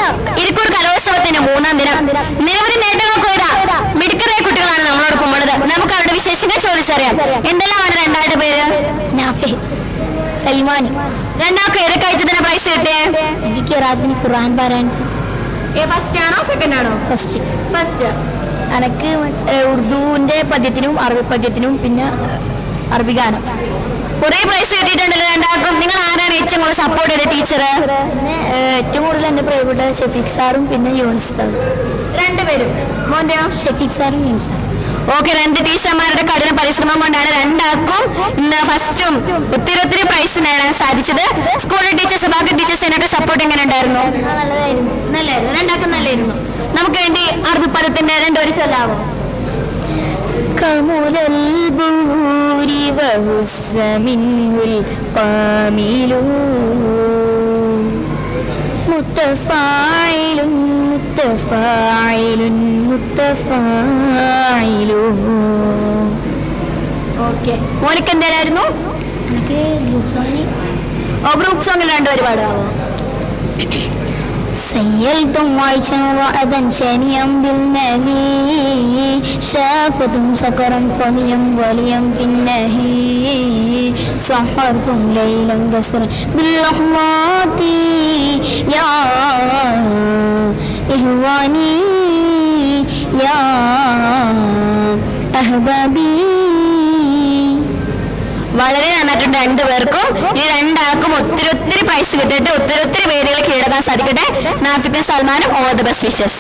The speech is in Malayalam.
ഇരിക്കൂർ കലോത്സവത്തിന്റെ മൂന്നാം ദിനം നിരവധി നേട്ടങ്ങൾ കൊയ്ത മിടുക്കറായ കുട്ടികളാണ് നമ്മളോടൊപ്പം ഉള്ളത് നമുക്ക് അവരുടെ വിശേഷങ്ങൾ ചോദിച്ചറിയാം എന്തെല്ലാമാണ് രണ്ടാളുടെ പേര് നാഫി സൽമാനി രണ്ടാൾക്ക് ഏതൊക്കെ ഐറ്റത്തിന് പ്രൈസ് കിട്ടിയേ എനിക്ക് കിറാത്തിന് ഖുർആൻ പാരായണത്തിൽ ഫസ്റ്റ് ആണോ സെക്കൻഡ് ആണോ ഫസ്റ്റ് ഫസ്റ്റ് എനക്ക് ഉറുദുവിന്റെ പദ്യത്തിനും അറബി പദ്യത്തിനും പിന്നെ അറബി ഗാനം കുറെ പ്രൈസ് കിട്ടിയിട്ടുണ്ടല്ലോ രണ്ടാൾക്കും നിങ്ങൾ ആരാണ് ഏറ്റവും കൂടുതൽ സപ്പോർട്ട് ചെയ്ത ടീച്ചർ പിന്നെ ഏഹ്, ഏറ്റവും കൂടുതൽ എൻ്റെ പ്രിയപ്പെട്ട ഷെഫീഖ് സാറും പിന്നെ യൂണിസ് സാറും രണ്ടുപേരും മോന്റെയോ ഷെഫീഖ് സാറും യൂണിസ് സാറും ഓക്കെ രണ്ട് ടീച്ചർമാരുടെ കഠിന പരിശ്രമം കൊണ്ടാണ് രണ്ടാൾക്കും ഇന്ന് ഫസ്റ്റും ഒത്തിരി ഒത്തിരി പ്രൈസ് നേടാൻ സാധിച്ചത് സ്കൂളിലെ ടീച്ചേഴ്സ് ബാക്കി ടീച്ചേഴ്സ് എന്നൊക്കെ സപ്പോർട്ട് എങ്ങനെ ഉണ്ടായിരുന്നു നല്ലതായിരുന്നു നല്ലായിരുന്നു രണ്ടാൾക്കും നല്ലായിരുന്നു നമുക്ക് വേണ്ടി അറബി പദത്തിന്റെ രണ്ടുപേരും ചൊല്ലാവോ كمل البهور وهز منه القامل متفاعل متفاعل متفاعل ഓക്കെ മോനിക്ക് എന്തേലായിരുന്നു എനിക്ക് ഗ്രൂപ്പ് സോങ്ങിൽ ഓ ഗ്രൂപ്പ് സോങ്ങിൽ രണ്ടുപേര് പാടാവോ سيلتم عيشا رعدا شانيا بالنهي شافتم سكرا فهيا وليا في النهي سحرتم ليلا قسرا باللحظات يا إخواني يا أحبابي വളരെ നന്നായിട്ടുണ്ട് രണ്ടുപേർക്കും ഈ രണ്ടാൾക്കും ഒത്തിരി ഒത്തിരി പ്രൈസ് കിട്ടിയിട്ട് ഒത്തിരി ഒത്തിരി വേദികൾ കീഴടക്കാൻ സാധിക്കട്ടെ നാഫിക്കും സൽമാനും ഓൾ ദ ബെസ്റ്റ് വിഷസ്